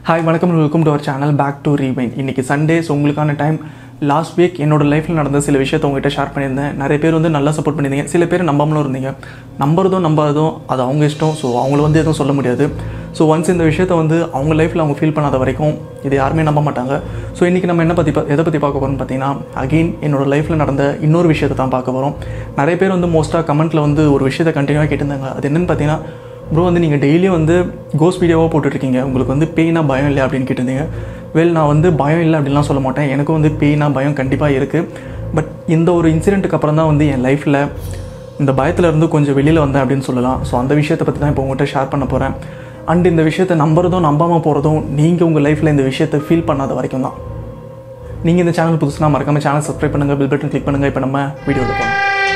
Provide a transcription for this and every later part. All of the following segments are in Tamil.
ஹாய் வணக்கம் welcome to our channel back to rewind இன்னைக்கு சண்டேஸ் உங்களுக்கான டைம் லாஸ்ட் வீக் என்னோட லைஃப்பில் நடந்த சில விஷயத்தை உங்ககிட்ட ஷேர் பண்ணியிருந்தேன் நிறைய பேர் வந்து நல்லா சப்போர்ட் பண்ணியிருந்தீங்க சில பேர் நம்பாமலும் இருந்தீங்க நம்புறதும் நம்பாததும் அது அவங்க இஷ்டம் ஸோ அவங்கள வந்து எதுவும் சொல்ல முடியாது ஸோ ஒன்ஸ் இந்த விஷயத்தை வந்து அவங்க லைஃப்பில் அவங்க ஃபீல் பண்ணாத வரைக்கும் இது யாருமே நம்ப மாட்டாங்க ஸோ இன்றைக்கி நம்ம என்ன பற்றி எதை பற்றி பார்க்க போகிறோம்னு பார்த்தீங்கன்னா அகெயின் என்னோட லைஃப்பில் நடந்த இன்னொரு விஷயத்தை தான் பார்க்க போகிறோம் நிறைய பேர் வந்து மோஸ்ட்டாக கமெண்ட்டில் வந்து ஒரு விஷயத்தை கண்டினியூவாக கேட்டிருந்தாங்க அது என்னென்னு பார்த்தீங்கன்னா ப்ரோ வந்து நீங்கள் டெய்லியும் வந்து கோஸ் வீடியோவாக போட்டுட்ருக்கீங்க உங்களுக்கு வந்து பெயினா பயம் இல்லை அப்படின்னு கேட்டிருந்தீங்க வெல் நான் வந்து பயம் இல்லை அப்படின்லாம் சொல்ல மாட்டேன் எனக்கும் வந்து பெயினா பயம் கண்டிப்பாக இருக்குது பட் இந்த ஒரு இன்சிடென்ட்டுக்கு அப்புறம் தான் வந்து என் லைஃப்பில் இந்த பயத்துல இருந்து கொஞ்சம் வெளியில் வந்தேன் அப்படின்னு சொல்லலாம் ஸோ அந்த விஷயத்தை பற்றி தான் இப்போ உங்கள்கிட்ட ஷேர் பண்ண போகிறேன் அண்ட் இந்த விஷயத்தை நம்புறதும் நம்பாமல் போகிறதும் நீங்கள் உங்கள் லைஃப்பில் இந்த விஷயத்தை ஃபீல் பண்ணாத வரைக்கும் தான் நீங்கள் இந்த சேனல் புதுசுனா மறக்காம சேனல் சப்ஸ்கிரைப் பண்ணுங்கள் பில் பட்டன் கிளிக் பண்ணுங்கள் இப்போ நம்ம வீடியோவில் போகலாம்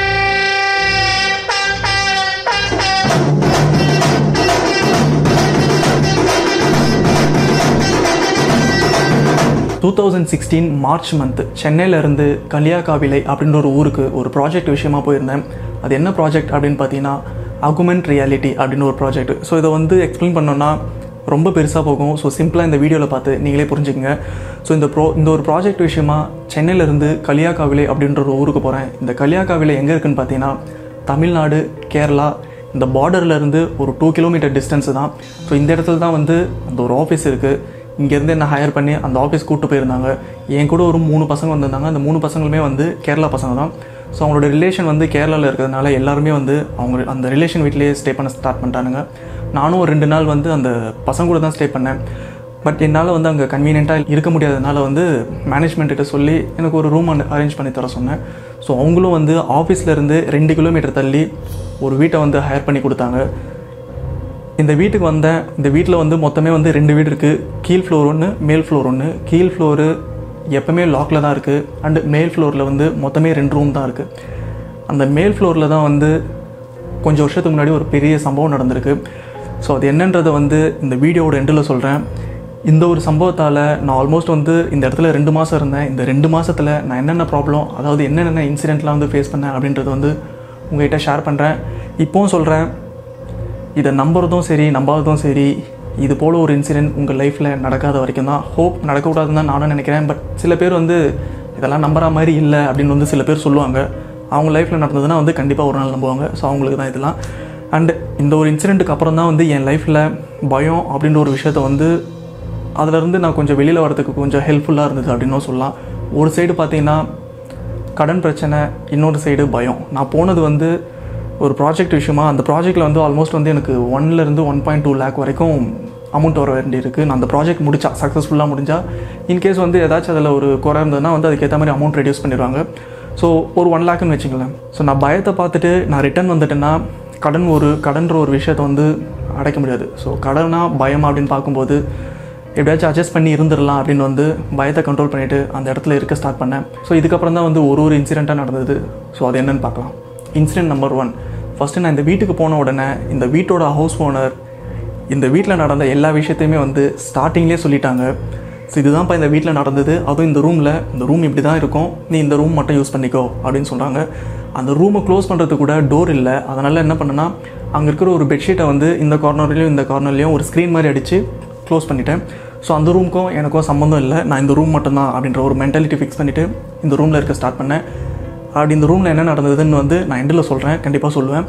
two thousand sixteen March month சென்னையிலேருந்து கலியாகாவிலை அப்படின்ற ஒரு ஊருக்கு ஒரு ப்ராஜெக்ட் விஷயமா போயிருந்தேன் அது என்ன ப்ராஜெக்ட் அப்படின்னு பார்த்தீங்கன்னா அகுமெண்ட் ரியாலிட்டி அப்படின்னு ஒரு ப்ராஜெக்ட் ஸோ இதை வந்து எக்ஸ்பிளைன் பண்ணோன்னா ரொம்ப பெருசாக போகும் ஸோ சிம்பிளாக இந்த வீடியோவில் பார்த்து நீங்களே புரிஞ்சுக்கங்க ஸோ இந்த ப்ரோ இந்த ஒரு ப்ராஜெக்ட் விஷயமா சென்னையிலேருந்து கலியாகாவிலை அப்படின்ற ஒரு ஊருக்கு போகிறேன் இந்த கலியாகாவிலை எங்கே இருக்குன்னு பார்த்தீங்கன்னா தமிழ்நாடு கேரளா இந்த பார்டர்ல இருந்து ஒரு டூ கிலோமீட்டர் டிஸ்டன்ஸ் தான் ஸோ இந்த இடத்துல தான் வந்து அந்த ஒரு ஆஃபீஸ் இருக்குது இங்கேருந்து என்ன ஹையர் பண்ணி அந்த ஆஃபீஸ் கூப்பிட்டு போயிருந்தாங்க என் கூட ஒரு மூணு பசங்க வந்திருந்தாங்க அந்த மூணு பசங்களுமே வந்து கேரளா பசங்க தான் ஸோ அவங்களோட ரிலேஷன் வந்து கேரளாவில் இருக்கிறதுனால எல்லாருமே வந்து அவங்க அந்த ரிலேஷன் வீட்லேயே ஸ்டே பண்ண ஸ்டார்ட் பண்ணிட்டானுங்க நானும் ஒரு ரெண்டு நாள் வந்து அந்த பசங்க கூட தான் ஸ்டே பண்ணேன் பட் என்னால் வந்து அங்கே கன்வீனியண்ட்டாக இருக்க முடியாததுனால வந்து மேனேஜ்மெண்ட்டிட்ட சொல்லி எனக்கு ஒரு ரூம் அரேஞ்ச் பண்ணி தர சொன்னேன் ஸோ அவங்களும் வந்து ஆஃபீஸ்லேருந்து ரெண்டு கிலோமீட்டர் தள்ளி ஒரு வீட்டை வந்து ஹையர் பண்ணி கொடுத்தாங்க இந்த வீட்டுக்கு வந்தேன் இந்த வீட்டில் வந்து மொத்தமே வந்து ரெண்டு வீடு இருக்குது கீழ் ஃப்ளோர் ஒன்று மேல் ஃப்ளோர் ஒன்று கீழ் ஃப்ளோரு எப்போவுமே லாக்கில் தான் இருக்குது அண்டு மேல் ஃப்ளோரில் வந்து மொத்தமே ரெண்டு ரூம் தான் இருக்குது அந்த மேல் ஃப்ளோரில் தான் வந்து கொஞ்சம் வருஷத்துக்கு முன்னாடி ஒரு பெரிய சம்பவம் நடந்திருக்கு ஸோ அது என்னன்றதை வந்து இந்த வீடியோவோட எண்டில் சொல்கிறேன் இந்த ஒரு சம்பவத்தால் நான் ஆல்மோஸ்ட் வந்து இந்த இடத்துல ரெண்டு மாதம் இருந்தேன் இந்த ரெண்டு மாதத்தில் நான் என்னென்ன ப்ராப்ளம் அதாவது என்னென்ன இன்சிடெண்ட்லாம் வந்து ஃபேஸ் பண்ணேன் அப்படின்றது வந்து உங்கள்கிட்ட ஷேர் பண்ணுறேன் இப்போவும் சொல்கிறேன் இதை நம்புறதும் சரி நம்பாததும் சரி இது போல் ஒரு இன்சிடென்ட் உங்கள் லைஃப்பில் நடக்காத வரைக்கும் தான் ஹோப் நடக்கக்கூடாதுன்னு தான் நானும் நினைக்கிறேன் பட் சில பேர் வந்து இதெல்லாம் நம்புற மாதிரி இல்லை அப்படின்னு வந்து சில பேர் சொல்லுவாங்க அவங்க லைஃப்பில் நடந்ததுன்னா வந்து கண்டிப்பாக ஒரு நாள் நம்புவாங்க ஸோ அவங்களுக்கு தான் இதெல்லாம் அண்ட் இந்த ஒரு இன்சிடெண்ட்டுக்கு அப்புறம் தான் வந்து என் லைஃப்பில் பயம் அப்படின்ற ஒரு விஷயத்த வந்து அதிலேருந்து நான் கொஞ்சம் வெளியில் வரதுக்கு கொஞ்சம் ஹெல்ப்ஃபுல்லாக இருந்தது அப்படின்னும் சொல்லலாம் ஒரு சைடு பார்த்தீங்கன்னா கடன் பிரச்சனை இன்னொரு சைடு பயம் நான் போனது வந்து ஒரு ப்ராஜெக்ட் விஷயமா அந்த ப்ராஜெக்ட்டில் வந்து ஆல்மோஸ்ட் வந்து எனக்கு ஒன்லேருந்து ஒன் பாயிண்ட் டூ லேக் வரைக்கும் அமௌண்ட் வர வேண்டியிருக்கு நான் அந்த ப்ராஜெக்ட் முடிச்சா சக்ஸஸ்ஃபுல்லாக முடிஞ்சால் இன்கேஸ் வந்து ஏதாச்சும் அதில் ஒரு குறை இருந்ததுன்னா வந்து அதுக்கேற்ற மாதிரி அமௌண்ட் ரெடியூஸ் பண்ணிடுவாங்க ஸோ ஒரு ஒன் லேக்குன்னு வச்சுங்களேன் ஸோ நான் பயத்தை பார்த்துட்டு நான் ரிட்டர்ன் வந்துட்டேன்னா கடன் ஒரு கடன்ற ஒரு விஷயத்தை வந்து அடைக்க முடியாது ஸோ கடனா பயம் அப்படின்னு பார்க்கும்போது எப்படியாச்சும் அட்ஜஸ்ட் பண்ணி இருந்துடலாம் அப்படின்னு வந்து பயத்தை கண்ட்ரோல் பண்ணிவிட்டு அந்த இடத்துல இருக்க ஸ்டார்ட் பண்ணேன் ஸோ இதுக்கப்புறம் தான் வந்து ஒரு ஒரு இன்சிடெண்ட்டாக நடந்தது ஸோ அது என்னன்னு பார்க்கலாம் இன்சிடென்ட் நம்பர் ஒன் ஃபஸ்ட்டு நான் இந்த வீட்டுக்கு போன உடனே இந்த வீட்டோட ஹவுஸ் ஓனர் இந்த வீட்டில் நடந்த எல்லா விஷயத்தையுமே வந்து ஸ்டார்டிங்லேயே சொல்லிட்டாங்க ஸோ இதுதான்ப்பா இந்த வீட்டில் நடந்தது அதுவும் இந்த ரூமில் இந்த ரூம் இப்படி தான் இருக்கும் நீ இந்த ரூம் மட்டும் யூஸ் பண்ணிக்கோ அப்படின்னு சொல்கிறாங்க அந்த ரூமை க்ளோஸ் பண்ணுறதுக்கு கூட டோர் இல்லை அதனால் என்ன பண்ணேன்னா அங்கே இருக்கிற ஒரு பெட்ஷீட்டை வந்து இந்த கார்னர்லேயும் இந்த கார்னர்லேயும் ஒரு ஸ்க்ரீன் மாதிரி அடித்து க்ளோஸ் பண்ணிட்டேன் ஸோ அந்த ரூமுக்கும் எனக்கும் சம்மந்தம் இல்லை நான் இந்த ரூம் மட்டும்தான் அப்படின்ற ஒரு மென்டாலிட்டி ஃபிக்ஸ் பண்ணிவிட்டு இந்த ரூமில் இருக்க ஸ்டார்ட் பண்ணேன் அப்படி இந்த ரூமில் என்ன நடந்ததுன்னு வந்து நான் எண்டில் சொல்கிறேன் கண்டிப்பாக சொல்லுவேன்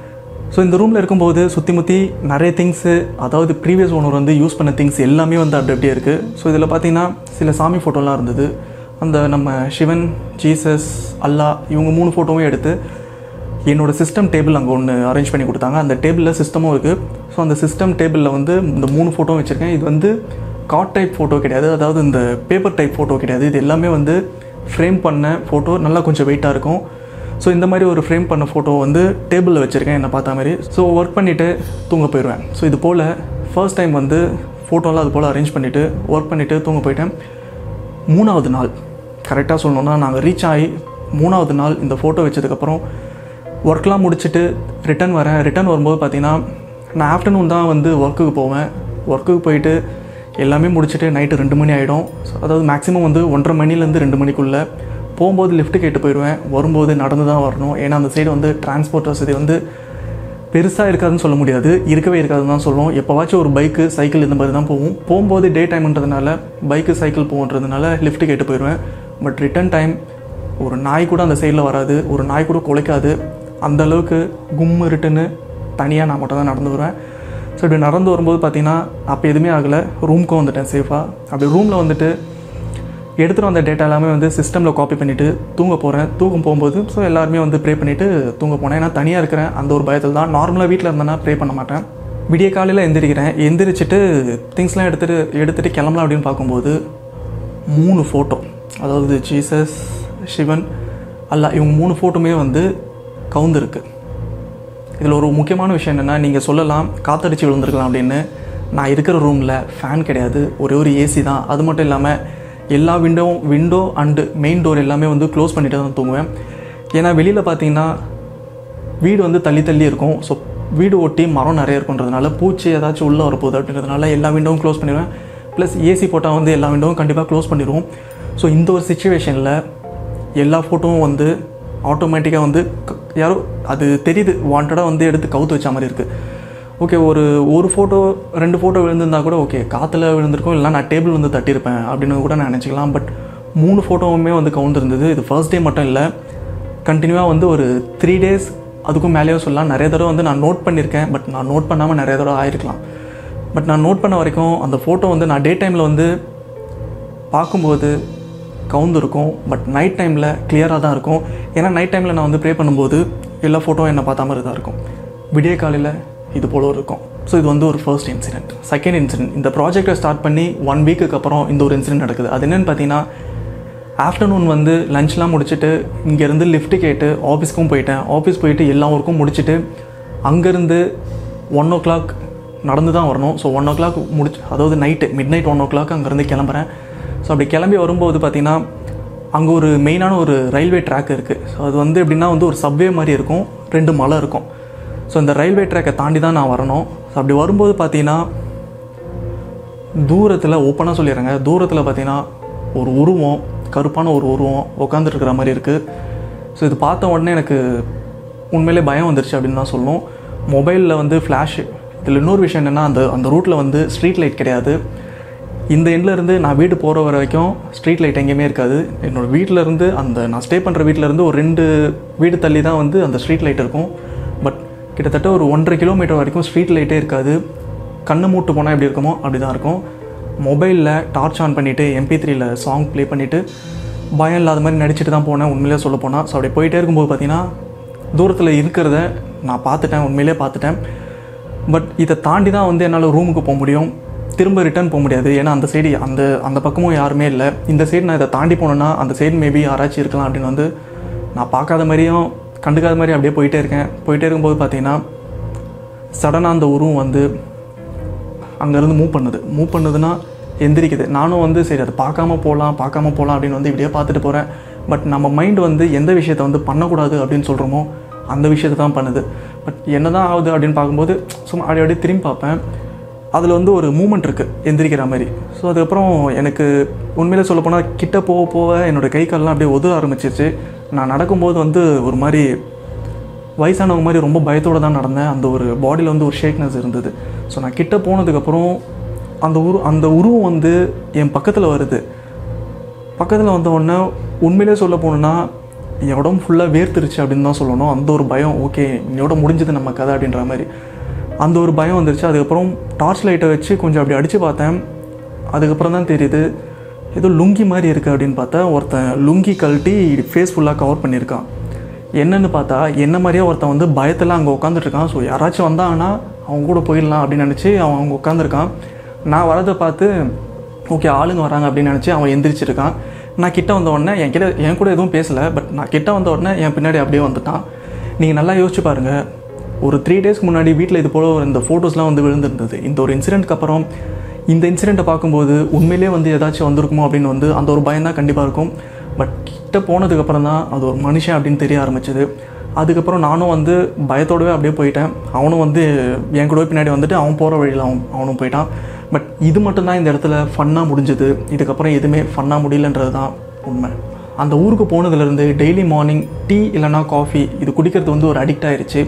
ஸோ இந்த ரூமில் இருக்கும்போது சுற்றி முற்றி நிறைய திங்ஸு அதாவது ப்ரீவியஸ் ஓனர் வந்து யூஸ் பண்ண திங்ஸ் எல்லாமே வந்து அப்படி அப்படியே இருக்குது ஸோ இதில் பார்த்தீங்கன்னா சில சாமி ஃபோட்டோலாம் இருந்தது அந்த நம்ம சிவன் ஜீசஸ் அல்லா இவங்க மூணு ஃபோட்டோவும் எடுத்து என்னோடய சிஸ்டம் டேபிள் அங்கே ஒன்று அரேஞ்ச் பண்ணி கொடுத்தாங்க அந்த டேபிளில் சிஸ்டமும் இருக்குது ஸோ அந்த சிஸ்டம் டேபிளில் வந்து இந்த மூணு ஃபோட்டோவும் வச்சுருக்கேன் இது வந்து காட் டைப் ஃபோட்டோ கிடையாது அதாவது இந்த பேப்பர் டைப் ஃபோட்டோ கிடையாது இது எல்லாமே வந்து ஃப்ரேம் பண்ண ஃபோட்டோ நல்லா கொஞ்சம் வெயிட்டாக இருக்கும் ஸோ இந்த மாதிரி ஒரு ஃப்ரேம் பண்ண ஃபோட்டோ வந்து டேபிளில் வச்சுருக்கேன் என்னை பார்த்த மாதிரி ஸோ ஒர்க் பண்ணிவிட்டு தூங்க போயிடுவேன் ஸோ இது போல் ஃபர்ஸ்ட் டைம் வந்து ஃபோட்டோலாம் அது போல் அரேஞ்ச் பண்ணிவிட்டு ஒர்க் பண்ணிவிட்டு தூங்க போயிட்டேன் மூணாவது நாள் கரெக்டாக சொல்லணுன்னா நாங்கள் ரீச் ஆகி மூணாவது நாள் இந்த ஃபோட்டோ வச்சதுக்கப்புறம் ஒர்க்லாம் முடிச்சுட்டு ரிட்டன் வரேன் ரிட்டன் வரும்போது பார்த்தீங்கன்னா நான் ஆஃப்டர்நூன் தான் வந்து ஒர்க்குக்கு போவேன் ஒர்க்குக்கு போயிட்டு எல்லாமே முடிச்சுட்டு நைட்டு ரெண்டு மணி ஆகிடும் அதாவது மேக்ஸிமம் வந்து ஒன்றரை மணிலேருந்து ரெண்டு மணிக்குள்ளே போகும்போது லிஃப்ட் கேட்டு போயிடுவேன் வரும்போது நடந்து தான் வரணும் ஏன்னா அந்த சைடு வந்து டிரான்ஸ்போர்ட் வசதி வந்து பெருசாக இருக்காதுன்னு சொல்ல முடியாது இருக்கவே இருக்காதுன்னு தான் சொல்லுவோம் எப்போவாச்சும் ஒரு பைக்கு சைக்கிள் இந்த மாதிரி தான் போகும் போகும்போது டே டைம்ன்றதுனால பைக்கு சைக்கிள் போகுன்றதுனால லிஃப்ட் கேட்டு போயிடுவேன் பட் ரிட்டன் டைம் ஒரு நாய் கூட அந்த சைடில் வராது ஒரு நாய் கூட குலைக்காது அந்த அளவுக்கு கும்மு இருட்டுன்னு தனியாக நான் மட்டும் தான் நடந்து வருவேன் ஸோ இப்படி நடந்து வரும்போது பார்த்தீங்கன்னா அப்போ எதுவுமே ஆகலை ரூமுக்கும் வந்துட்டேன் சேஃபாக அப்படி ரூமில் வந்துட்டு எடுத்துகிட்டு வந்த டேட்டா எல்லாமே வந்து சிஸ்டமில் காப்பி பண்ணிவிட்டு தூங்க போகிறேன் தூக்கம் போகும்போது ஸோ எல்லாருமே வந்து ப்ரே பண்ணிவிட்டு தூங்க போனேன் ஏன்னா தனியாக இருக்கிறேன் அந்த ஒரு பயத்தில் தான் நார்மலாக வீட்டில் இருந்தேன்னா ப்ரே பண்ண மாட்டேன் விடிய காலையில் எந்திரிக்கிறேன் எந்திரிச்சிட்டு திங்ஸ்லாம் எடுத்துகிட்டு எடுத்துகிட்டு கிளம்பலாம் அப்படின்னு பார்க்கும்போது மூணு ஃபோட்டோ அதாவது ஜீசஸ் சிவன் அல்லா இவங்க மூணு ஃபோட்டோமே வந்து கவுந்துருக்கு இதில் ஒரு முக்கியமான விஷயம் என்னென்னா நீங்கள் சொல்லலாம் காத்தடிச்சு விழுந்திருக்கலாம் அப்படின்னு நான் இருக்கிற ரூமில் ஃபேன் கிடையாது ஒரே ஒரு ஏசி தான் அது மட்டும் இல்லாமல் எல்லா விண்டோவும் விண்டோ அண்டு மெயின் டோர் எல்லாமே வந்து க்ளோஸ் பண்ணிட்டு தான் தூங்குவேன் ஏன்னா வெளியில் பார்த்தீங்கன்னா வீடு வந்து தள்ளி தள்ளி இருக்கும் ஸோ வீடு ஒட்டி மரம் நிறைய இருக்குன்றதுனால பூச்சி ஏதாச்சும் உள்ளே வரப்போகுது அப்படின்றதுனால எல்லா விண்டோவும் க்ளோஸ் பண்ணிடுவேன் ப்ளஸ் ஏசி போட்டால் வந்து எல்லா விண்டோவும் கண்டிப்பாக க்ளோஸ் பண்ணிடுவோம் ஸோ இந்த ஒரு சுச்சுவேஷனில் எல்லா ஃபோட்டோவும் வந்து ஆட்டோமேட்டிக்காக வந்து க- யாரோ அது தெரியுது வாண்டடாக வந்து எடுத்து கவுத்து வச்ச மாதிரி இருக்குது ஓகே ஒரு ஒரு ஃபோட்டோ ரெண்டு ஃபோட்டோ விழுந்திருந்தா கூட ஓகே காற்றுல விழுந்திருக்கும் இல்லைனா நான் டேபிள் வந்து தட்டியிருப்பேன் அப்படின்னு கூட நான் நினச்சிக்கலாம் பட் மூணு ஃபோட்டோவுமே வந்து கவுந்திருந்தது இது ஃபர்ஸ்ட் டே மட்டும் இல்லை கண்டினியூவாக வந்து ஒரு த்ரீ டேஸ் அதுக்கும் மேலேயே சொல்லலாம் நிறைய தடவை வந்து நான் நோட் பண்ணியிருக்கேன் பட் நான் நோட் பண்ணாமல் நிறைய தடவை ஆயிருக்கலாம் பட் நான் நோட் பண்ண வரைக்கும் அந்த ஃபோட்டோ வந்து நான் டே டைமில் வந்து பார்க்கும்போது கவுந்திருக்கும் பட் நைட் டைமில் கிளியராக தான் இருக்கும் ஏன்னா நைட் டைமில் நான் வந்து ப்ரே பண்ணும்போது எல்லா ஃபோட்டோவும் என்னை பார்த்த மாதிரி தான் இருக்கும் விடிய காலையில் இது போல இருக்கும் ஸோ இது வந்து ஒரு ஃபர்ஸ்ட் இன்சிடென்ட் செகண்ட் இன்சிடென்ட் இந்த ப்ராஜெக்டை ஸ்டார்ட் பண்ணி ஒன் வீக்குக்கு அப்புறம் இந்த ஒரு இன்சிடென்ட் நடக்குது அது என்னென்னு பார்த்தீங்கன்னா ஆஃப்டர்நூன் வந்து லஞ்ச்லாம் முடிச்சுட்டு இங்கேருந்து லிஃப்ட் கேட்டு ஆஃபீஸ்க்கும் போயிட்டேன் ஆஃபீஸ் போயிட்டு எல்லா ஒர்க்கும் முடிச்சுட்டு அங்கேருந்து ஒன் ஓ கிளாக் நடந்து தான் வரணும் ஸோ ஒன் ஓ கிளாக் முடிச்சு அதாவது night midnight one o'clock அங்கேருந்து கிளம்புறேன் ஸோ அப்படி கிளம்பி வரும்போது பார்த்தீங்கன்னா அங்கே ஒரு மெயினான ஒரு ரயில்வே ட்ராக் இருக்குது ஸோ அது வந்து எப்படின்னா வந்து ஒரு சப்வே மாதிரி இருக்கும் ரெண்டு மலை இருக்கும் ஸோ இந்த ரயில்வே ட்ராக்கை தாண்டி தான் நான் வரணும் ஸோ அப்படி வரும்போது பார்த்தீங்கன்னா தூரத்தில் ஓப்பனாக சொல்லிடுறேங்க தூரத்தில் பார்த்தீங்கன்னா ஒரு உருவம் கருப்பான ஒரு உருவம் உட்காந்துட்டு இருக்கிற மாதிரி இருக்குது ஸோ இது பார்த்த உடனே எனக்கு உண்மையிலே பயம் வந்துருச்சு அப்படின்னு தான் சொல்லணும் மொபைலில் வந்து ஃப்ளாஷ் இதில் இன்னொரு விஷயம் என்னென்னா அந்த அந்த ரூட்டில் வந்து ஸ்ட்ரீட் லைட் கிடையாது இந்த எண்ட்ல இருந்து நான் வீடு போகிற வரைக்கும் ஸ்ட்ரீட் லைட் எங்கேயுமே இருக்காது என்னோட வீட்டில் இருந்து அந்த நான் ஸ்டே பண்ணுற வீட்டில் இருந்து ஒரு ரெண்டு வீடு தள்ளி தான் வந்து அந்த ஸ்ட்ரீட் லைட் இருக்கும் பட் கிட்டத்தட்ட ஒரு ஒன்றரை கிலோமீட்டர் வரைக்கும் ஸ்ட்ரீட் லைட்டே இருக்காது கண்ணு மூட்டு போனால் எப்படி இருக்குமோ அப்படி தான் இருக்கும் மொபைலில் டார்ச் ஆன் பண்ணிவிட்டு எம்பி த்ரீல சாங் ப்ளே பண்ணிவிட்டு பயம் இல்லாத மாதிரி நடிச்சிட்டு தான் போனேன் உண்மையிலே சொல்ல போனால் ஸோ அப்படி போயிட்டே இருக்கும்போது பார்த்தீங்கன்னா தூரத்தில் இருக்கிறத நான் பார்த்துட்டேன் உண்மையிலே பார்த்துட்டேன் பட் இதை தாண்டி தான் வந்து என்னால் ரூமுக்கு போக முடியும் திரும்ப ரிட்டர்ன் போக முடியாது ஏன்னா அந்த சைடு அந்த அந்த பக்கமும் யாருமே இல்லை இந்த சைடு நான் இதை தாண்டி போனேன்னா அந்த சைடு மேபி யாராச்சும் இருக்கலாம் அப்படின்னு வந்து நான் பார்க்காத மாதிரியும் கண்டுக்காத மாதிரி அப்படியே போயிட்டே இருக்கேன் போயிட்டே இருக்கும்போது பார்த்தீங்கன்னா சடனாக அந்த உருவம் வந்து அங்கேருந்து மூவ் பண்ணுது மூவ் பண்ணுதுன்னா எந்திரிக்குது நானும் வந்து சரி அதை பார்க்காம போகலாம் பார்க்காம போகலாம் அப்படின்னு வந்து இப்படியே பார்த்துட்டு போகிறேன் பட் நம்ம மைண்ட் வந்து எந்த விஷயத்தை வந்து பண்ணக்கூடாது அப்படின்னு சொல்கிறோமோ அந்த விஷயத்தை தான் பண்ணுது பட் என்ன தான் ஆகுது அப்படின்னு பார்க்கும்போது சும்மா அப்படி அப்படியே திரும்பி பார்ப்பேன் அதில் வந்து ஒரு மூமெண்ட் இருக்குது எந்திரிக்கிற மாதிரி ஸோ அதுக்கப்புறம் எனக்கு உண்மையிலே சொல்லப்போனால் கிட்ட போக போக என்னோடய கை கால்லாம் அப்படியே ஒதுர ஆரம்பிச்சிருச்சு நான் நடக்கும்போது வந்து ஒரு மாதிரி வயசானவங்க மாதிரி ரொம்ப பயத்தோடு தான் நடந்தேன் அந்த ஒரு பாடியில் வந்து ஒரு ஷேக்னஸ் இருந்தது ஸோ நான் கிட்ட போனதுக்கப்புறம் அந்த உரு அந்த உருவம் வந்து என் பக்கத்தில் வருது பக்கத்தில் வந்த உடனே உண்மையிலே சொல்ல போனோன்னா என் உடம்பு ஃபுல்லாக வேர்த்துருச்சு அப்படின்னு தான் சொல்லணும் அந்த ஒரு பயம் ஓகே இன்னையோட முடிஞ்சது நம்ம கதை அப்படின்ற மாதிரி அந்த ஒரு பயம் வந்துருச்சு அதுக்கப்புறம் டார்ச் லைட்டை வச்சு கொஞ்சம் அப்படி அடித்து பார்த்தேன் அதுக்கப்புறம் தான் தெரியுது ஏதோ லுங்கி மாதிரி இருக்குது அப்படின்னு பார்த்தா ஒருத்தன் லுங்கி கழட்டி ஃபேஸ் ஃபுல்லாக கவர் பண்ணியிருக்கான் என்னன்னு பார்த்தா என்ன மாதிரியே ஒருத்தன் வந்து பயத்தில் அங்கே உட்காந்துட்ருக்கான் ஸோ யாராச்சும் வந்தாங்கன்னா அவங்க கூட போயிடலாம் அப்படின்னு நினச்சி அவன் அங்கே உட்காந்துருக்கான் நான் வரதை பார்த்து ஓகே ஆளுங்க வராங்க அப்படின்னு நினச்சி அவன் எந்திரிச்சிருக்கான் நான் கிட்ட வந்த உடனே என் கிட்ட என் கூட எதுவும் பேசலை பட் நான் கிட்ட வந்த உடனே என் பின்னாடி அப்படியே வந்துட்டான் நீங்கள் நல்லா யோசிச்சு பாருங்கள் ஒரு த்ரீ டேஸ்க்கு முன்னாடி வீட்டில் இது போல் ஒரு இந்த ஃபோட்டோஸ்லாம் வந்து விழுந்திருந்தது இந்த ஒரு இன்சிடென்ட்க்கு அப்புறம் இந்த இன்சிடெண்ட்டை பார்க்கும்போது உண்மையிலே வந்து ஏதாச்சும் வந்திருக்குமோ அப்படின்னு வந்து அந்த ஒரு பயம் தான் கண்டிப்பாக இருக்கும் பட் கிட்ட போனதுக்கப்புறம் தான் அது ஒரு மனுஷன் அப்படின்னு தெரிய ஆரம்பிச்சது அதுக்கப்புறம் நானும் வந்து பயத்தோடவே அப்படியே போயிட்டேன் அவனும் வந்து என் கூடவே பின்னாடி வந்துட்டு அவன் போகிற வழியில் அவன் அவனும் போயிட்டான் பட் இது மட்டும்தான் இந்த இடத்துல ஃபன்னாக முடிஞ்சது இதுக்கப்புறம் எதுவுமே ஃபன்னாக முடியலன்றது தான் உண்மை அந்த ஊருக்கு போனதுலேருந்து டெய்லி மார்னிங் டீ இல்லைனா காஃபி இது குடிக்கிறது வந்து ஒரு அடிக்ட் ஆயிருச்சு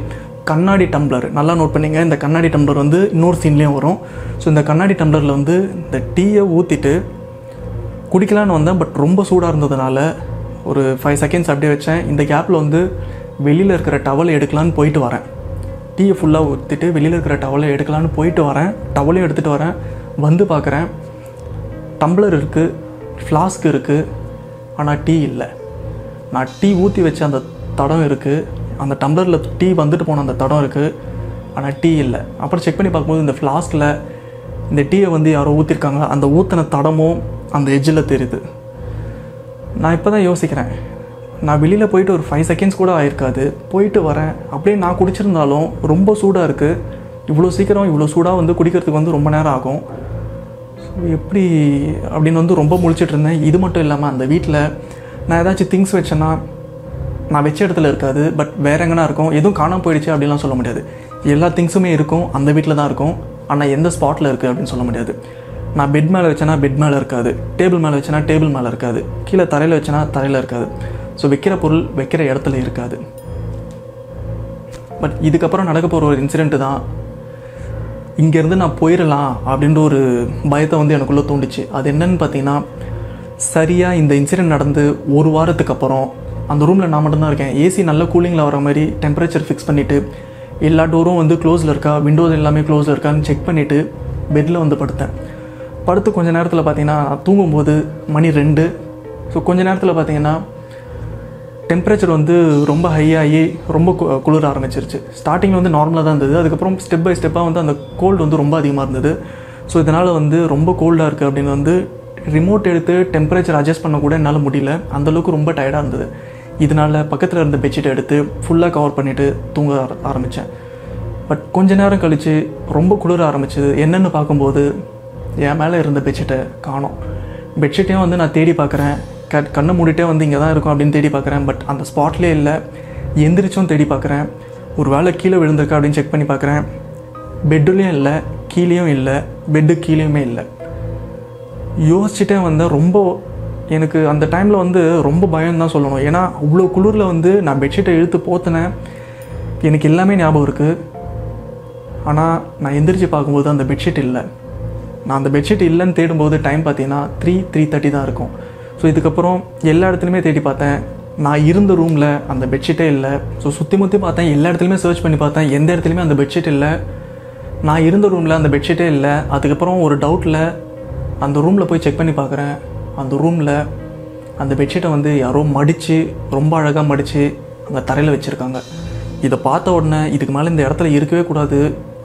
கண்ணாடி டம்ளர் நல்லா நோட் பண்ணிங்க இந்த கண்ணாடி டம்ளர் வந்து இன்னொரு சீன்லேயும் வரும் ஸோ இந்த கண்ணாடி டம்ளரில் வந்து இந்த டீயை ஊற்றிட்டு குடிக்கலான்னு வந்தேன் பட் ரொம்ப சூடாக இருந்ததுனால ஒரு ஃபைவ் செகண்ட்ஸ் அப்படியே வச்சேன் இந்த கேப்பில் வந்து வெளியில் இருக்கிற டவலை எடுக்கலான்னு போயிட்டு வரேன் டீயை ஃபுல்லாக ஊற்றிட்டு வெளியில் இருக்கிற டவலை எடுக்கலான்னு போயிட்டு வரேன் டவலையும் எடுத்துகிட்டு வரேன் வந்து பார்க்குறேன் டம்ளர் இருக்குது ஃப்ளாஸ்க் இருக்குது ஆனால் டீ இல்லை நான் டீ ஊற்றி வச்ச அந்த தடம் இருக்குது அந்த டம்ளரில் டீ வந்துட்டு போன அந்த தடம் இருக்குது ஆனால் டீ இல்லை அப்புறம் செக் பண்ணி பார்க்கும்போது இந்த ஃப்ளாஸ்கில் இந்த டீயை வந்து யாரோ ஊற்றிருக்காங்க அந்த ஊற்றின தடமும் அந்த எட்ஜில் தெரியுது நான் இப்போ தான் யோசிக்கிறேன் நான் வெளியில் போயிட்டு ஒரு ஃபைவ் செகண்ட்ஸ் கூட ஆயிருக்காது போயிட்டு வரேன் அப்படியே நான் குடிச்சிருந்தாலும் ரொம்ப சூடாக இருக்குது இவ்வளோ சீக்கிரம் இவ்வளோ சூடாக வந்து குடிக்கிறதுக்கு வந்து ரொம்ப நேரம் ஆகும் ஸோ எப்படி அப்படின்னு வந்து ரொம்ப முழிச்சிட்டு இருந்தேன் இது மட்டும் இல்லாமல் அந்த வீட்டில் நான் ஏதாச்சும் திங்ஸ் வச்சேன்னா நான் வச்ச இடத்துல இருக்காது பட் வேற எங்கன்னா இருக்கும் எதுவும் காணாம போயிடுச்சு அப்படின்லாம் சொல்ல முடியாது எல்லா திங்ஸுமே இருக்கும் அந்த வீட்டில் தான் இருக்கும் ஆனால் எந்த ஸ்பாட்டில் இருக்குது அப்படின்னு சொல்ல முடியாது நான் பெட் மேலே வச்சேன்னா பெட் மேலே இருக்காது டேபிள் மேலே வச்சேன்னா டேபிள் மேலே இருக்காது கீழே தரையில் வச்சேன்னா தரையில் இருக்காது ஸோ வைக்கிற பொருள் வைக்கிற இடத்துல இருக்காது பட் இதுக்கப்புறம் நடக்க போகிற ஒரு இன்சிடெண்ட்டு தான் இங்கேருந்து நான் போயிடலாம் அப்படின்ற ஒரு பயத்தை வந்து எனக்குள்ளே தோண்டுச்சு அது என்னன்னு பார்த்தீங்கன்னா சரியாக இந்த இன்சிடெண்ட் நடந்து ஒரு வாரத்துக்கு அப்புறம் அந்த ரூமில் நான் மட்டும்தான் இருக்கேன் ஏசி நல்ல கூலிங்கில் வர மாதிரி டெம்பரேச்சர் ஃபிக்ஸ் பண்ணிவிட்டு எல்லா டோரும் வந்து க்ளோஸில் இருக்கா விண்டோஸ் எல்லாமே க்ளோஸில் இருக்கான்னு செக் பண்ணிவிட்டு பெட்டில் வந்து படுத்தேன் படுத்து கொஞ்ச நேரத்தில் பார்த்தீங்கன்னா நான் தூங்கும்போது மணி ரெண்டு ஸோ கொஞ்ச நேரத்தில் பார்த்தீங்கன்னா டெம்பரேச்சர் வந்து ரொம்ப ஹையாகி ரொம்ப கு- குளிர ஆரம்பிச்சிருச்சு ஸ்டார்டிங்கில் வந்து நார்மலாக தான் இருந்தது அதுக்கப்புறம் ஸ்டெப் பை ஸ்டெப்பாக வந்து அந்த கோல்டு வந்து ரொம்ப அதிகமாக இருந்தது ஸோ இதனால் வந்து ரொம்ப கோல்டாக இருக்குது அப்படின்னு வந்து ரிமோட் எடுத்து டெம்பரேச்சர் அட்ஜஸ்ட் பண்ண கூட என்னால் முடியல அந்த அளவுக்கு ரொம்ப டயர்டாக இருந்தது இதனால் பக்கத்தில் இருந்த பெட்ஷீட் எடுத்து ஃபுல்லாக கவர் பண்ணிவிட்டு தூங்க ஆர- ஆரம்பித்தேன் பட் கொஞ்ச நேரம் கழித்து ரொம்ப குளிர ஆரம்பிச்சது என்னென்னு பார்க்கும்போது என் மேலே இருந்த பெட்ஷீட்டை காணோம் பெட்ஷீட்டையும் வந்து நான் தேடி பார்க்குறேன் க கண்ணை மூடிட்டே வந்து இங்கே தான் இருக்கும் அப்படின்னு தேடி பார்க்குறேன் பட் அந்த ஸ்பாட்லேயே இல்லை எந்திரிச்சும் தேடி பார்க்குறேன் ஒரு வேளை கீழே விழுந்திருக்கா அப்படின்னு செக் பண்ணி பார்க்குறேன் பெட்டுலேயும் இல்லை கீழேயும் இல்லை பெட்டு கீழேயுமே இல்லை யோசிச்சுட்டே வந்தேன் ரொம்ப எனக்கு அந்த டைமில் வந்து ரொம்ப பயம் தான் சொல்லணும் ஏன்னா அவ்வளோ குளிரில் வந்து நான் பெட்ஷீட்டை இழுத்து போத்தினேன் எனக்கு எல்லாமே ஞாபகம் இருக்குது ஆனால் நான் எந்திரிச்சு பார்க்கும்போது அந்த பெட்ஷீட் இல்லை நான் அந்த பெட்ஷீட் இல்லைன்னு தேடும்போது டைம் பார்த்தீங்கன்னா த்ரீ த்ரீ தேர்ட்டி தான் இருக்கும் ஸோ இதுக்கப்புறம் எல்லா இடத்துலையுமே தேடி பார்த்தேன் நான் இருந்த ரூமில் அந்த பெட்ஷீட்டே இல்லை ஸோ சுற்றி முற்றி பார்த்தேன் எல்லா இடத்துலையுமே சர்ச் பண்ணி பார்த்தேன் எந்த இடத்துலையுமே அந்த பெட்ஷீட் இல்லை நான் இருந்த ரூமில் அந்த பெட்ஷீட்டே இல்லை அதுக்கப்புறம் ஒரு டவுட்டில் அந்த ரூமில் போய் செக் பண்ணி பார்க்குறேன் அந்த ரூமில் அந்த பெட்ஷீட்டை வந்து யாரோ மடித்து ரொம்ப அழகாக மடித்து அங்கே தரையில் வச்சுருக்காங்க இதை பார்த்த உடனே இதுக்கு மேலே இந்த இடத்துல இருக்கவே கூடாது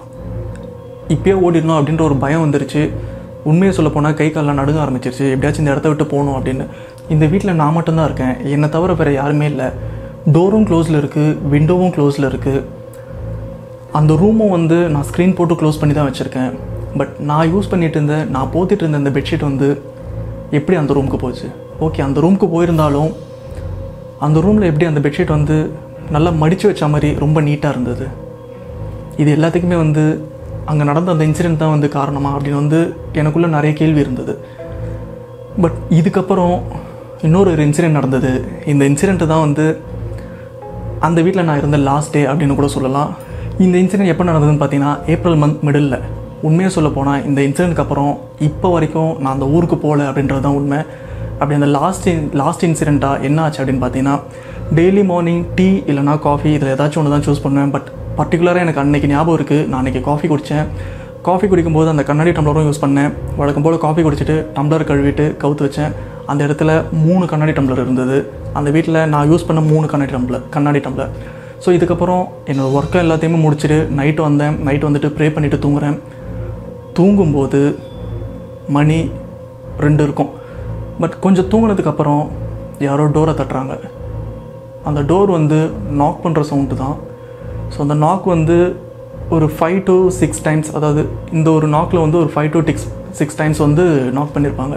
இப்பயே ஓடிடணும் அப்படின்ற ஒரு பயம் வந்துருச்சு உண்மையை சொல்ல போனால் கை காலெலாம் நடுங்க ஆரம்பிச்சிருச்சு எப்படியாச்சும் இந்த இடத்த விட்டு போகணும் அப்படின்னு இந்த வீட்டில் நான் மட்டும்தான் இருக்கேன் என்னை தவிர வேறு யாருமே இல்லை டோரும் க்ளோஸில் இருக்குது விண்டோவும் க்ளோஸில் இருக்குது அந்த ரூமும் வந்து நான் ஸ்க்ரீன் போட்டு க்ளோஸ் பண்ணி தான் வச்சுருக்கேன் பட் நான் யூஸ் பண்ணிட்டு இருந்த நான் போத்திட்டு இருந்த இந்த பெட்ஷீட் வந்து எப்படி அந்த ரூமுக்கு போச்சு ஓகே அந்த ரூமுக்கு போயிருந்தாலும் அந்த ரூமில் எப்படி அந்த பெட்ஷீட் வந்து நல்லா மடித்து வச்ச மாதிரி ரொம்ப நீட்டாக இருந்தது இது எல்லாத்துக்குமே வந்து அங்கே நடந்த அந்த இன்சிடென்ட் தான் வந்து காரணமா அப்படின்னு வந்து எனக்குள்ளே நிறைய கேள்வி இருந்தது பட் இதுக்கப்புறம் இன்னொரு ஒரு இன்சிடென்ட் நடந்தது இந்த இன்சிடெண்ட்டு தான் வந்து அந்த வீட்டில் நான் இருந்த லாஸ்ட் டே அப்படின்னு கூட சொல்லலாம் இந்த இன்சிடென்ட் எப்போ நடந்ததுன்னு பார்த்தீங்கன்னா ஏப்ரல் மந்த் மிடில் உண்மையாக சொல்ல போனால் இந்த இன்சிடென்ட்க்கு அப்புறம் இப்போ வரைக்கும் நான் அந்த ஊருக்கு போகல அப்படின்றது தான் உண்மை அப்படி அந்த லாஸ்ட் லாஸ்ட் இன்சிடெண்ட்டாக என்ன ஆச்சு அப்படின்னு பார்த்தீங்கன்னா டெய்லி மார்னிங் டீ இல்லைனா காஃபி இதில் ஏதாச்சும் ஒன்று தான் சூஸ் பண்ணுவேன் பட் பர்டிகுலராக எனக்கு அன்னைக்கு ஞாபகம் இருக்குது நான் அன்றைக்கி காஃபி குடித்தேன் காஃபி குடிக்கும்போது அந்த கண்ணாடி டம்ளரும் யூஸ் பண்ணேன் வழக்கம் போல் காஃபி குடிச்சிட்டு டம்ளர் கழுவிட்டு கவுத்து வச்சேன் அந்த இடத்துல மூணு கண்ணாடி டம்ளர் இருந்தது அந்த வீட்டில் நான் யூஸ் பண்ண மூணு கண்ணாடி டம்ளர் கண்ணாடி டம்ளர் ஸோ இதுக்கப்புறம் என்னோடய ஒர்க்கை எல்லாத்தையுமே முடிச்சுட்டு நைட்டு வந்தேன் நைட்டு வந்துட்டு ப்ரே பண்ணிவிட்டு தூங்குறேன் தூங்கும்போது மணி ரெண்டு இருக்கும் பட் கொஞ்சம் தூங்குனதுக்கப்புறம் யாரோ டோரை தட்டுறாங்க அந்த டோர் வந்து நாக் பண்ணுற சவுண்டு தான் ஸோ அந்த நாக் வந்து ஒரு ஃபைவ் டு சிக்ஸ் டைம்ஸ் அதாவது இந்த ஒரு நாக்கில் வந்து ஒரு five to six six times வந்து நாக் பண்ணியிருப்பாங்க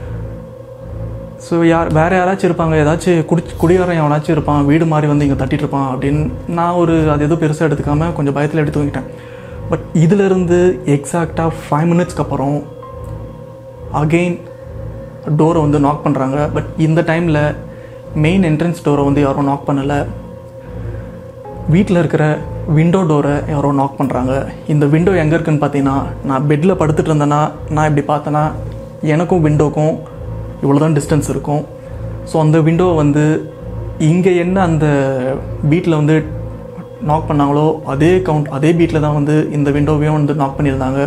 ஸோ யார் வேறு யாராச்சும் இருப்பாங்க ஏதாச்சும் குடி குடியாரம் எவனாச்சும் இருப்பான் வீடு மாதிரி வந்து இங்கே தட்டிட்டு இருப்பான் அப்படின்னு நான் ஒரு அது எதுவும் பெருசாக எடுத்துக்காமல் கொஞ்சம் பயத்தில் எடுத்து தூங்கிட்டேன் பட் இதிலிருந்து எக்ஸாக்டாக ஃபைவ் மினிட்ஸ்க்கு அப்புறம் அகெயின் டோரை வந்து நாக் பண்ணுறாங்க பட் இந்த டைமில் மெயின் என்ட்ரன்ஸ் டோரை வந்து யாரும் நாக் பண்ணலை வீட்டில் இருக்கிற விண்டோ டோரை யாரோ நாக் பண்ணுறாங்க இந்த விண்டோ எங்கே இருக்குன்னு பார்த்தீங்கன்னா நான் பெட்டில் படுத்துட்டு இருந்தேன்னா நான் இப்படி பார்த்தேன்னா எனக்கும் விண்டோக்கும் இவ்வளோ தான் டிஸ்டன்ஸ் இருக்கும் ஸோ அந்த விண்டோ வந்து இங்கே என்ன அந்த பீட்டில் வந்து நாக் பண்ணாங்களோ அதே கவுண்ட் அதே பீட்டில் தான் வந்து இந்த விண்டோவையும் வந்து நாக் பண்ணியிருந்தாங்க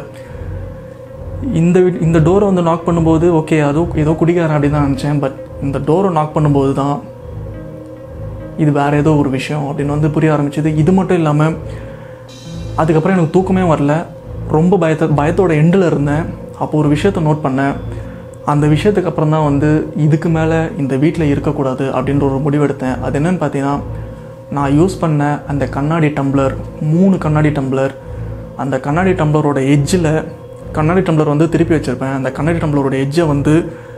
இந்த வி- இந்த டோரை வந்து நாக் பண்ணும்போது ஓகே அதோ ஏதோ குடிக்காரன் அப்படின்னு தான் நினச்சேன் பட் இந்த டோரை நாக் பண்ணும்போது தான் இது வேறு ஏதோ ஒரு விஷயம் அப்படின்னு வந்து புரிய ஆரம்பிச்சது இது மட்டும் இல்லாமல் அதுக்கப்புறம் எனக்கு தூக்கமே வரல ரொம்ப பயத்த பயத்தோட எண்டில் இருந்தேன் அப்போ ஒரு விஷயத்தை நோட் பண்ணேன் அந்த விஷயத்துக்கு அப்புறம் தான் வந்து இதுக்கு மேலே இந்த வீட்டில் இருக்கக்கூடாது அப்படின்ற ஒரு முடிவெடுத்தேன் அது என்னன்னு பார்த்தீங்கன்னா நான் யூஸ் பண்ண அந்த கண்ணாடி டம்ளர் மூணு கண்ணாடி டம்ளர் அந்த கண்ணாடி டம்ளரோட எட்ஜில் கண்ணாடி டம்ளர் வந்து திருப்பி வச்சுருப்பேன் அந்த கண்ணாடி டம்ளரோட எட்ஜை வந்து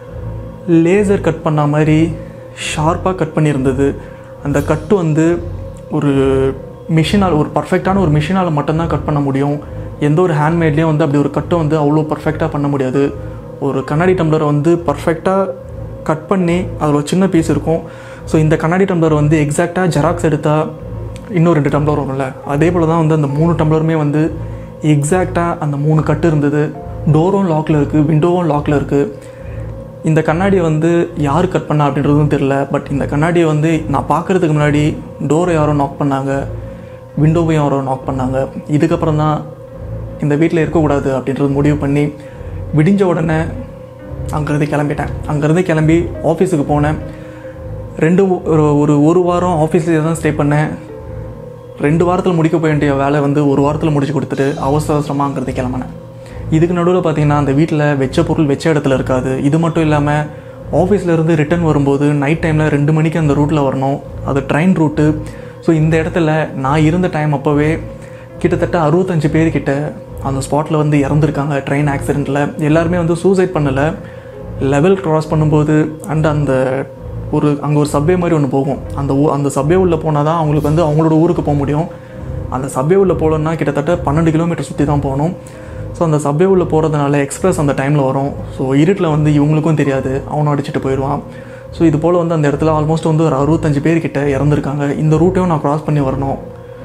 லேசர் கட் பண்ண மாதிரி ஷார்ப்பாக கட் பண்ணியிருந்தது அந்த கட்டு வந்து ஒரு மிஷினால் ஒரு பர்ஃபெக்டான ஒரு மிஷினால் மட்டும்தான் கட் பண்ண முடியும் எந்த ஒரு ஹேண்ட்மேட்லேயும் வந்து அப்படி ஒரு கட்டை வந்து அவ்வளோ பர்ஃபெக்டாக பண்ண முடியாது ஒரு கண்ணாடி டம்ளரை வந்து பர்ஃபெக்டாக கட் பண்ணி அதில் ஒரு சின்ன பீஸ் இருக்கும் ஸோ இந்த கண்ணாடி டம்ளர் வந்து எக்ஸாக்டாக ஜெராக்ஸ் எடுத்தால் இன்னும் ரெண்டு டம்ளர் வரும்ல அதே போல் தான் வந்து அந்த மூணு டம்ளருமே வந்து எக்ஸாக்டாக அந்த மூணு கட்டு இருந்தது டோரும் லாக்கில் இருக்குது விண்டோவும் லாக்கில் இருக்குது இந்த கண்ணாடியை வந்து யார் கட் பண்ணா அப்படின்றதும் தெரில பட் இந்த கண்ணாடியை வந்து நான் பார்க்குறதுக்கு முன்னாடி டோரை யாரோ நாக் பண்ணாங்க விண்டோவையும் யாரோ நாக் பண்ணாங்க இதுக்கப்புறம் தான் இந்த வீட்டில் இருக்கக்கூடாது அப்படின்றது முடிவு பண்ணி விடிஞ்ச உடனே அங்கேருந்து கிளம்பிட்டேன் அங்கேருந்து கிளம்பி ஆஃபீஸுக்கு போனேன் ரெண்டு ஒரு ஒரு ஒரு வாரம் ஆஃபீஸில் தான் ஸ்டே பண்ணேன் ரெண்டு வாரத்தில் முடிக்க போக வேண்டிய வேலை வந்து ஒரு வாரத்தில் முடிச்சு கொடுத்துட்டு அவசர அவசரமாக அங்கேருந்து கிளம்பினேன் இதுக்கு நடுவில் பார்த்தீங்கன்னா அந்த வீட்டில் வெச்ச பொருள் வெச்ச இடத்துல இருக்காது இது மட்டும் இல்லாமல் ஆஃபீஸில் இருந்து ரிட்டர்ன் வரும்போது நைட் டைமில் ரெண்டு மணிக்கு அந்த ரூட்டில் வரணும் அது ட்ரெயின் ரூட்டு ஸோ இந்த இடத்துல நான் இருந்த டைம் அப்போவே கிட்டத்தட்ட அறுபத்தஞ்சு பேர் கிட்ட அந்த ஸ்பாட்டில் வந்து இறந்துருக்காங்க ட்ரெயின் ஆக்சிடெண்ட்டில் எல்லாருமே வந்து சூசைட் பண்ணலை லெவல் கிராஸ் பண்ணும்போது அண்ட் அந்த ஒரு அங்கே ஒரு சப்வே மாதிரி ஒன்று போகும் அந்த ஊ அந்த சப்வே உள்ள போனால் தான் அவங்களுக்கு வந்து அவங்களோட ஊருக்கு போக முடியும் அந்த சப்வே உள்ள போகலன்னா கிட்டத்தட்ட பன்னெண்டு கிலோமீட்டர் சுற்றி தான் போகணும் ஸோ அந்த சப்வே உள்ள போகிறதுனால எக்ஸ்பிரஸ் அந்த டைமில் வரும் ஸோ இருட்டில் வந்து இவங்களுக்கும் தெரியாது அவனும் அடிச்சுட்டு போயிடுவான் ஸோ இது போல் வந்து அந்த இடத்துல ஆல்மோஸ்ட் வந்து ஒரு அறுபத்தஞ்சு பேர் கிட்ட இறந்துருக்காங்க இந்த ரூட்டையும் நான் கிராஸ் பண்ணி வரணும்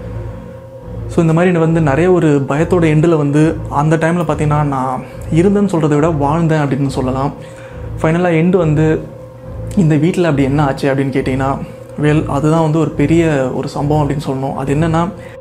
ஸோ இந்த மாதிரி வந்து நிறைய ஒரு பயத்தோட எண்டில் வந்து அந்த டைமில் பார்த்தீங்கன்னா நான் இருந்தேன்னு சொல்கிறத விட வாழ்ந்தேன் அப்படின்னு சொல்லலாம் ஃபைனலாக எண்டு வந்து இந்த வீட்டில் அப்படி என்ன ஆச்சு அப்படின்னு கேட்டிங்கன்னா வெல் அதுதான் வந்து ஒரு பெரிய ஒரு சம்பவம் அப்படின்னு சொல்லணும் அது என்னென்னா